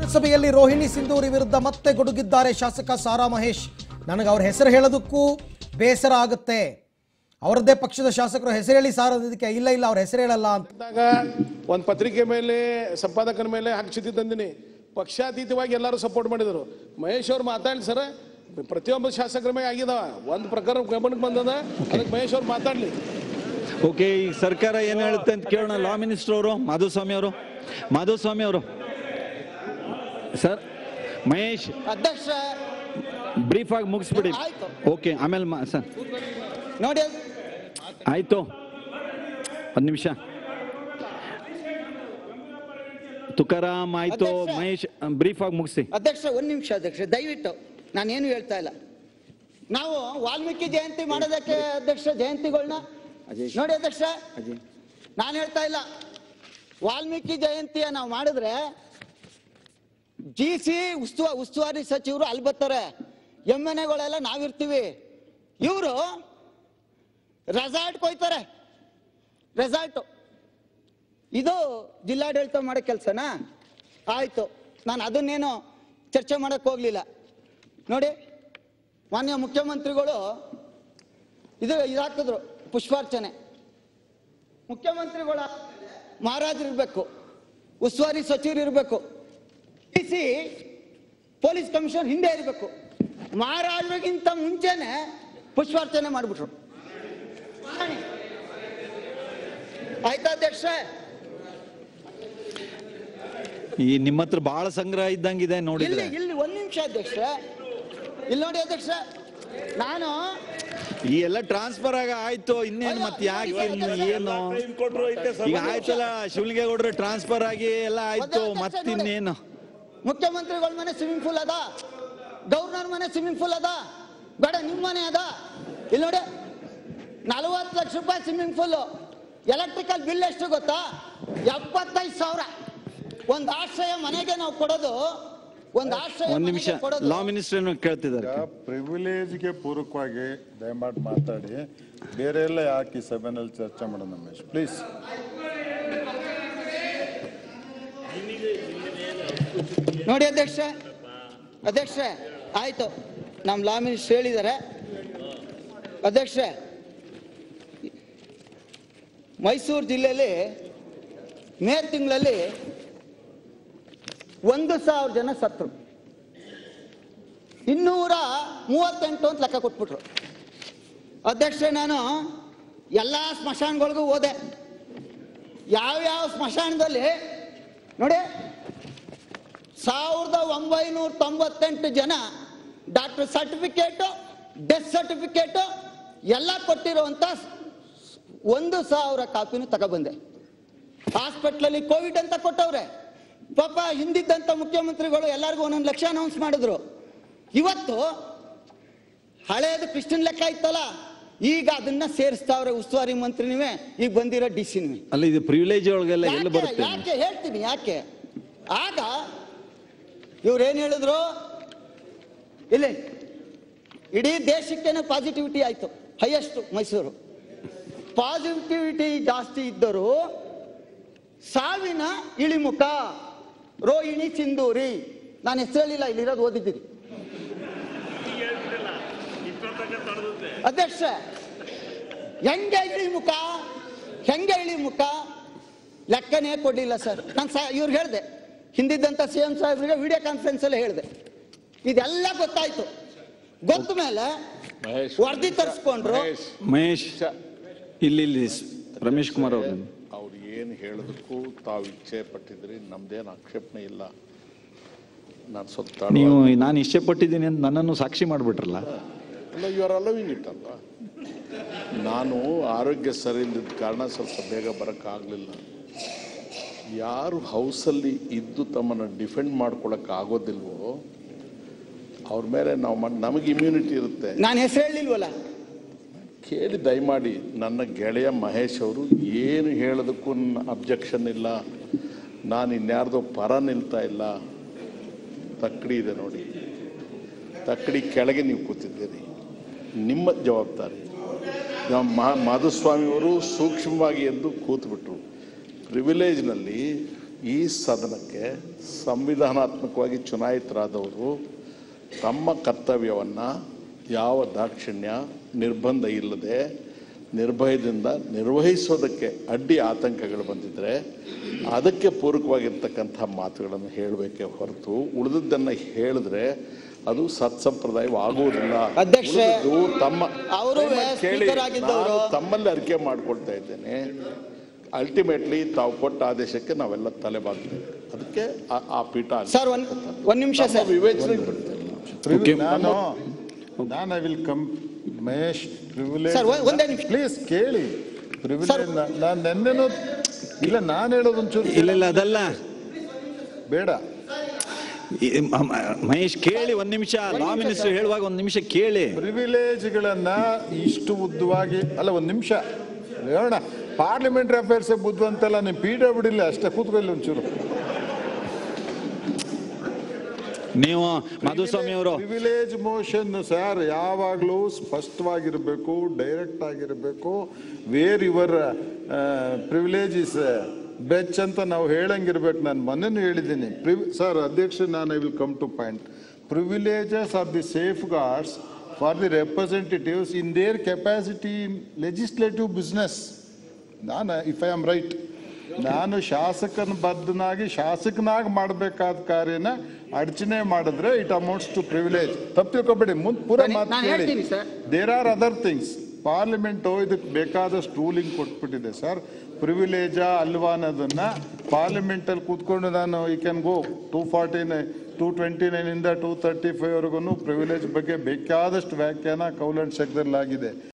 ವಿಧಾನಸಭೆಯಲ್ಲಿ ರೋಹಿಣಿ ಸಿಂಧೂರಿ ವಿರುದ್ಧ ಮತ್ತೆ ಗುಡುಗಿದ್ದಾರೆ ಶಾಸಕ ಸಾರಾ ಮಹೇಶ್ ನನಗೆ ಅವ್ರ ಹೆಸರು ಹೇಳೋದಕ್ಕೂ ಬೇಸರ ಆಗುತ್ತೆ ಅವರದ್ದೇ ಪಕ್ಷದ ಶಾಸಕರು ಹೆಸರು ಹೇಳಿ ಸಾರೋದಕ್ಕೆ ಇಲ್ಲ ಇಲ್ಲ ಅವ್ರ ಹೆಸರು ಹೇಳಲ್ಲ ಅಂತ ಇದ್ದಾಗ ಒಂದು ಪತ್ರಿಕೆ ಮೇಲೆ ಸಂಪಾದಕನ ಮೇಲೆ ಹಾಕ್ಸಿದ್ದಿ ತಂದಿನಿ ಪಕ್ಷಾತೀತವಾಗಿ ಎಲ್ಲರೂ ಸಪೋರ್ಟ್ ಮಾಡಿದರು ಮಹೇಶ್ ಅವ್ರು ಮಾತಾಡಲಿ ಸರ್ ಪ್ರತಿಯೊಬ್ಬ ಶಾಸಕರ ಮೇಲೆ ಆಗಿದಾವ ಒಂದು ಪ್ರಕಾರ ಗಮನಕ್ಕೆ ಬಂದದ ಅದಕ್ಕೆ ಮಹೇಶ್ ಅವ್ರು ಮಾತಾಡಲಿ ಓಕೆ ಈಗ ಸರ್ಕಾರ ಏನು ಹೇಳುತ್ತೆ ಅಂತ ಕೇಳೋಣ ಲಾ ಮಿನಿಸ್ಟರ್ ಅವರು ಮಾಧುಸ್ವಾಮಿ ಅವರು ಮಾಧುಸ್ವಾಮಿ ಅವರು ಸರ್ ಮಹೇಶ್ ಅಧ್ಯಕ್ಷ ಬ್ರೀಫ್ ಆಗಿ ಮುಗಿಸ್ಬಿಡಿ ಆಯ್ತು. ಓಕೆ ಆಮೇಲೆ ಮಾ ಸರ್ ನೋಡಿ ಆಯ್ತು ಒಂದು ನಿಮಿಷ ತುಕಾರಾಮ್ ಆಯ್ತು ಅಧ್ಯಕ್ಷ. ಮಹೇಶ್ ಬ್ರೀಫ್ ಆಗಿ ಮುಗಿಸಿ ಅಧ್ಯಕ್ಷ ಒಂದ್ ನಿಮಿಷ ಅಧ್ಯಕ್ಷ ದಯವಿಟ್ಟು ನಾನೇನು ಹೇಳ್ತಾ ಇಲ್ಲ ನಾವು ವಾಲ್ಮೀಕಿ ಜಯಂತಿ ಮಾಡೋದಕ್ಕೆ ಅಧ್ಯಕ್ಷ ಜಯಂತಿಗಳನ್ನ ನೋಡಿ ಅಧ್ಯಕ್ಷ ನಾನು ಹೇಳ್ತಾ ಇಲ್ಲ ವಾಲ್ಮೀಕಿ ಜಯಂತಿಯ ನಾವು ಮಾಡಿದ್ರೆ ಜಿ ಸಿ ಉಸ್ತುವ ಉಸ್ತುವಾರಿ ಸಚಿವರು ಅಲ್ಲಿ ಬರ್ತಾರೆ ಎಮ್ ಎನ್ ಎಗಳೆಲ್ಲ ನಾವಿರ್ತೀವಿ ಇವರು ರೆಸಾರ್ಟ್ ಕೊಯ್ತಾರೆ ರೆಸಾರ್ಟು ಇದು ಜಿಲ್ಲಾಡಳಿತ ಮಾಡೋ ಕೆಲಸನಾ ಆಯ್ತು ನಾನು ಅದನ್ನೇನು ಚರ್ಚೆ ಮಾಡಕ್ ಹೋಗ್ಲಿಲ್ಲ ನೋಡಿ ಮಾನ್ಯ ಮುಖ್ಯಮಂತ್ರಿಗಳು ಇದು ಇದಾಕಿದ್ರು ಪುಷ್ಪಾರ್ಚನೆ ಮುಖ್ಯಮಂತ್ರಿಗಳ ಮಹಾರಾಜರು ಇರಬೇಕು ಉಸ್ತುವಾರಿ ಸಚಿವರು ಇರಬೇಕು ಡಿ ಸಿ ಪೊಲೀಸ್ ಕಮಿಷನ್ ಹಿಂದೆ ಇರಬೇಕು ಮಹಾರಾಜರಿಗಿಂತ ಮುಂಚೆನೆ ಪುಷ್ಪಾರ್ಚನೆ ಮಾಡಿಬಿಟ್ರು ಆಯ್ತಾ ಅಧ್ಯಕ್ಷ ಈ ನಿಮ್ಮ ಹತ್ರ ಬಹಳ ಸಂಗ್ರಹ ಇದ್ದಂಗಿದೆ ಇಲ್ಲಿ ನೋಡಿದ್ರೆ ಇಲ್ಲಿ ಒಂದ್ ನಿಮಿಷ ಅಧ್ಯಕ್ಷ ಇಲ್ಲಿ ನೋಡಿ ಅಧ್ಯಕ್ಷ ನಾನು ಈ ಎಲ್ಲ ಟ್ರಾನ್ಸ್ಫರ್ ಆಗ ಆಯ್ತು ಇನ್ನೇನು ಮತ್ತೆ ಯಾಕೆ ಇನ್ನು ಏನು ಈಗ ಆಯ್ತಲ್ಲ ಶಿವಲಿಂಗೇಗೌಡರು ಟ್ರಾನ್ಸ್ಫರ್ ಆಗಿ ಎಲ್ಲ ಆಯ್ತು ಮತ್ತಿನ್ನೇನು ಮುಖ್ಯಮಂತ್ರಿಗಳ ಮನೆ ಸ್ವಿಮ್ಮಿಂಗ್ ಪೂಲ್ ಅದ ಗವರ್ನರ್ ಮನೆ ಸ್ವಿಮ್ಮಿಂಗ್ ಪೂಲ್ ಅದ ಬೇಡ ನಿಮ್ಮ ಮನೆ ಅದ ಇಲ್ಲಿ ನೋಡಿ ನಲವತ್ತು ಲಕ್ಷ ರೂಪಾಯಿ ಸ್ವಿಮ್ಮಿಂಗ್ ಪೂಲ್ ಎಲೆಕ್ಟ್ರಿಕಲ್ ಬಿಲ್ ಎಷ್ಟು ಗೊತ್ತಾ ಎಪ್ಪತ್ತೈದು ಸಾವಿರ ಒಂದು ಆಶ್ರಯ ಮನೆಗೆ ನಾವು ಕೊಡೋದು ಒಂದು ಆಶ್ರಯ ಒಂದ್ ನಿಮಿಷ ಮನೆಗೆ ಕೊಡೋದು ಲಾ ಮಿನಿಸ್ಟರ್ ಕೇಳ್ತಿದ್ದಾರೆ ಪ್ರಿವಿಲೇಜ್ಗೆ ಪೂರಕವಾಗಿ ದಯಮಾಡಿ ಮಾತಾಡಿ ಬೇರೆ ಎಲ್ಲ ಯಾಕೆ ಈ ಸಭೆನಲ್ಲಿ ಚರ್ಚೆ ಮಾಡೋಣ ರಮೇಶ್ ಪ್ಲೀಸ್ ನೋಡಿ ಅಧ್ಯಕ್ಷ ಅಧ್ಯಕ್ಷ ಆಯ್ತು ನಮ್ಮ ಲಾ ಮಿನಿಸ್ಟರ್ ಹೇಳಿದ್ದಾರೆ ಅಧ್ಯಕ್ಷ ಮೈಸೂರು ಜಿಲ್ಲೆಯಲ್ಲಿ ಮೇ ತಿಂಗಳಲ್ಲಿ ಒಂದು ಸಾವಿರ ಜನ ಸತ್ರು ಇನ್ನೂರ ಮೂವತ್ತೆಂಟು ಅಂತ ಲೆಕ್ಕ ಕೊಟ್ಬಿಟ್ರು ಅಧ್ಯಕ್ಷ ನಾನು ಎಲ್ಲ ಸ್ಮಶಾನಗಳಿಗೂ ಹೋದೆ ಯಾವ್ಯಾವ ಸ್ಮಶಾನದಲ್ಲಿ ನೋಡಿ ಸಾವಿರದ ಒಂಬೈನೂರ ತೊಂಬತ್ತೆಂಟು ಜನ ಡಾಕ್ಟರ್ ಸರ್ಟಿಫಿಕೇಟು ಡೆತ್ ಸರ್ಟಿಫಿಕೇಟು ಎಲ್ಲ ಕೊಟ್ಟಿರುವಂತ ಒಂದು ಸಾವಿರ ಕಾಪಿನೂ ತಗೊಬಂದೆ ಹಾಸ್ಪಿಟ್ಲಲ್ಲಿ ಕೋವಿಡ್ ಅಂತ ಕೊಟ್ಟವ್ರೆ ಪಾಪ ಹಿಂದಿದ್ದಂಥ ಮುಖ್ಯಮಂತ್ರಿಗಳು ಎಲ್ಲರಿಗೂ ಒಂದೊಂದು ಲಕ್ಷ ಅನೌನ್ಸ್ ಮಾಡಿದ್ರು ಇವತ್ತು ಹಳೇದು ಕೃಷ್ಣನ್ ಲೆಕ್ಕ ಇತ್ತಲ್ಲ ಈಗ ಅದನ್ನ ಸೇರಿಸ್ತಾವ್ರೆ ಉಸ್ತುವಾರಿ ಮಂತ್ರಿನಿವೆ ಈಗ ಬಂದಿರೋ ಡಿ ಸಿನಿವೆ ಅಲ್ಲ ಇದು ಪ್ರಿವಿಲೇಜ್ ಒಳಗೆಲ್ಲ ಎಲ್ಲಿ ಯಾಕೆ ಬರುತ್ತೆ ಯಾಕೆ ಹೇಳ್ತೀನಿ ಯಾಕೆ ಆಗ ಇವ್ರೇನ್ ಹೇಳಿದ್ರು ಇಲ್ಲಿ ಇಡೀ ದೇಶಕ್ಕೇನೆ ಪಾಸಿಟಿವಿಟಿ ಆಯ್ತು ಹೈಯೆಸ್ಟ್ ಮೈಸೂರು ಪಾಸಿಟಿವಿಟಿ ಜಾಸ್ತಿ ಇದ್ದರು ಸಾವಿನ ಇಳಿಮುಖ ರೋಹಿಣಿ ಸಿಂಧೂರಿ ನಾನು ಹೆಸರು ಹೇಳಿಲ್ಲ ಇಲ್ಲಿರೋದು ಓದಿದ್ದೀರಿ ಅಧ್ಯಕ್ಷ ಹೆಂಗೆ ಇಳಿಮುಖ ಹೆಂಗೆ ಇಳಿಮುಖ ಲೆಕ್ಕನೇ ಕೊಡ್ಲಿಲ್ಲ ಸರ್ ನಾನು ಸಾ ಇವ್ರಿಗೆ ಹೇಳಿದೆ ಹಿಂದಿದ್ದಂಥ ಸಿ ಎಂ ಸಾಹೇಬ್ರಿಗೆ ವಿಡಿಯೋ ಕಾನ್ಫರೆನ್ಸ್ ಅಲ್ಲಿ ಹೇಳಿದೆ ಇದೆಲ್ಲ ಗೊತ್ತಾಯ್ತು ಗೊತ್ತ ಮೇಲೆ ಮಹೇಶ್ ವರದಿ ತರಿಸ್ಕೊಂಡ್ರು ಮಹೇಶ್ ಮಹೇಶ್ ಇಲ್ಲಿ ಇಲ್ಲಿ ಸ್- ರಮೇಶ್ ಕುಮಾರ್ ಅವರು ಅವ್ರು ಏನು ಹೇಳೋದಕ್ಕೂ ತಾವು ಇಚ್ಛೆ ಪಟ್ಟಿದ್ರಿ ನಮ್ದೇನು ಆಕ್ಷೇಪಣೆ ಇಲ್ಲ ನಾನು ಸ್ವಲ್ಪ ನೀವು ನಾನು ಇಷ್ಟಪಟ್ಟಿದ್ದೀನಿ ಅಂತ ನನ್ನನ್ನು ಸಾಕ್ಷಿ ಮಾಡ್ಬಿಟ್ರಲ್ಲ ಅಲ್ಲ ಯು ಆರ್ ಅಲವಿಂಗ್ ಇಟ್ ಅಲ್ವಾ ನಾನು ಆರೋಗ್ಯ ಸರಿ ಇಲ್ಲದ ಕಾರಣ ಸ್ವಲ್ಪ ಬೇಗ ಬರೋಕ್ಕಾಗಲಿಲ್ಲ ಯಾರು ಹೌಸಲ್ಲಿ ಇದ್ದು ತಮ್ಮನ್ನು ಡಿಫೆಂಡ್ ಮಾಡ್ಕೊಳಕ್ಕೆ ಆಗೋದಿಲ್ವೋ ಅವ್ರ ಮೇಲೆ ನಾವು ಮಾಡ್- ನಮಗೆ ಇಮ್ಯುನಿಟಿ ಇರುತ್ತೆ ನಾನು ಹೆಸರು ಹೇಳಿಲ್ವಲ್ಲ ಕೇಳಿ ದಯಮಾಡಿ ನನ್ನ ಗೆಳೆಯ ಮಹೇಶ್ ಅವರು ಏನು ಹೇಳೋದಕ್ಕೂ ಅಬ್ಜೆಕ್ಷನ್ ಇಲ್ಲ ನಾನು ಇನ್ಯಾರ್ದೋ ಪರ ನಿಲ್ತಾ ಇಲ್ಲ ತಕ್ಕಡಿ ಇದೆ ನೋಡಿ ತಕ್ಕಡಿ ಕೆಳಗೆ ನೀವು ಕೂತಿದ್ದೀರಿ ನಿಮ್ಮ ಜವಾಬ್ದಾರಿ ನಮ್ಮ ಮಾ ಮಾಧುಸ್ವಾಮಿಯವರು ಸೂಕ್ಷ್ಮವಾಗಿ ಎದ್ದು ಕೂತ್ಬಿಟ್ರು ಪ್ರಿವಿಲೇಜ್ನಲ್ಲಿ ಈ ಸದನಕ್ಕೆ ಸಂವಿಧಾನಾತ್ಮಕವಾಗಿ ಚುನಾಯಿತರಾದವರು ತಮ್ಮ ಕರ್ತವ್ಯವನ್ನು ಯಾವ ದಾಕ್ಷಿಣ್ಯ ನಿರ್ಬಂಧ ಇಲ್ಲದೆ ನಿರ್ಭಯದಿಂದ ನಿರ್ವಹಿಸೋದಕ್ಕೆ ಅಡ್ಡಿ ಆತಂಕಗಳು ಬಂದಿದ್ದರೆ ಅದಕ್ಕೆ ಪೂರಕವಾಗಿರ್ತಕ್ಕಂಥ ಮಾತುಗಳನ್ನು ಹೇಳಬೇಕೇ ಹೊರತು ಉಳಿದದ್ದನ್ನು ಹೇಳಿದ್ರೆ ಅದು ಸತ್ಸಂಪ್ರದಾಯವಾಗುವುದಿಲ್ಲ ಅಧ್ಯಕ್ಷರೇ, ಉಳಿದದ್ದು ತಮ್ಮ ಅವರು ದಯಮಾಡಿ ಕೇಳಿ, ಸ್ಪೀಕರ್ ಆಗಿದ್ದವರು. ನಾನು ತಮ್ಮಲ್ಲಿ ಅರಿಕೆ ಮಾಡ್ಕೊಳ್ತಾ ಇದ್ದೇನೆ ಅಲ್ಟಿಮೇಟ್ಲಿ ತಾವು ಕೊಟ್ಟ ಆದೇಶಕ್ಕೆ ನಾವೆಲ್ಲ ತಲೆಬಾಗ್ತೇವೆ ಅದಕ್ಕೆ ಆ- ಆ ಪೀಠ ಅಲ್ಲಿ ಸರ್ ಒಂದ್ ಒಂದ್ ನಿಮಿಷ ನಮ್ಮ ಸರ್ ವಿವೇಚನೆಗೆ ಬಿಡ್ತೇವೆ Okay. ನಾನು ನಾನು I will come Mahesh privilege Sir, ಒಂದ್- ಒಂದೇ ನಿಮಿಷ. ಪ್ಲೀಸ್ ಕೇಳಿ ಪ್ರಿವಿಲೇಜ್ ನಾನು ನೆನ್ನೆನೂ ಇಲ್ಲ ನಾನು ಹೇಳೋದು ಒಂಚೂರು ಇಲ್ಲ ಇಲ್ಲ ಅದಲ್ಲ ಬೇಡ ಈ ಮ- ಮ- ಮಹೇಶ್ ಕೇಳಿ ಒಂದ್ ನಿಮಿಷ ಲಾ ಮಿನಿಸ್ಟರ್ ಹೇಳುವಾಗ ಒಂದ್ ನಿಮಿಷ ಕೇಳಿ ಪ್ರಿವಿಲೇಜ್ಗಳನ್ನ ಇಷ್ಟು ಉದ್ದವಾಗಿ ಅಲ್ಲ ಒಂದು ನಿಮಿಷ ಹೇಳೋಣ ಪಾರ್ಲಿಮೆಂಟ್ರಿ ಅಫೇರ್ಸ್ ಬುದ್ಧವಂತಲ್ಲ ನೀವು ಪಿ ಡಬ್ಲ್ಯೂ ಇಲ್ಲ ಅಷ್ಟೇ ಕೂತ್ಕೊಳ್ಳಿ ಒಂಚೂರು ನೀವು ಮಧುಸ್ವಾಮಿ ಅವರು ಪ್ರಿವಿಲೇಜ್ ಮೋಷನ್ ಸರ್ ಯಾವಾಗಲೂ ಸ್ಪಷ್ಟವಾಗಿರಬೇಕು ಡೈರೆಕ್ಟ್ ಆಗಿರಬೇಕು where your privilege is breach ಅಂತ ನಾವು ಹೇಳಂಗಿರ್ಬೇಕು ನಾನು ಮೊನ್ನೆನೂ ಹೇಳಿದ್ದೀನಿ ಪ್ರಿವ್ ಸರ್ ಅಧ್ಯಕ್ಷ ನಾನು I will come to point privileges are the safeguards for the representatives in their capacity in legislative business ನಾನು ಇಫ್ ಐ ಆಮ್ ರೈಟ್ ನಾನು ಶಾಸಕನ ಬದ್ಧನಾಗಿ ಶಾಸಕನಾಗಿ ಮಾಡಬೇಕಾದ ಕಾರ್ಯನ ಅಡಚಣೆ ಮಾಡಿದ್ರೆ ಇಟ್ ಅಮೌಂಟ್ಸ್ ಟು ಪ್ರಿವಿಲೇಜ್ ತಪ್ಪು ತಿಳ್ಕೊಬೇಡಿ ಮುಂದೆ ಪೂರ ನಾನು- ಮಾತು ನಾನು ಕೇಳಿ ಹೇಳ್ತೀನಿ sir. There are other things parliament ಇದಕ್ಕೆ ಬೇಕಾದಷ್ಟು ರೂಲಿಂಗ್ ಕೊಟ್ಬಿಟ್ಟಿದೆ ಸರ್ ಪ್ರಿವಿಲೇಜಾ ಅಲ್ವಾ ಅನ್ನೋದನ್ನ ಪಾರ್ಲಿಮೆಂಟಲ್ಲಿ ಕೂತ್ಕೊಂಡು ನಾನು ಈ can go to forty nine two twenty ನೈನಿಂದ ಟೂ ತರ್ಟಿ ಫೈವ್ವರೆಗೂ ಪ್ರಿವಿಲೇಜ್ ಬಗ್ಗೆ ಬೇಕಾದಷ್ಟು ವ್ಯಾಖ್ಯಾನ ಕೌಲಂಡ್ ಶಕ್ದಲ್ಲಾಗಿದೆ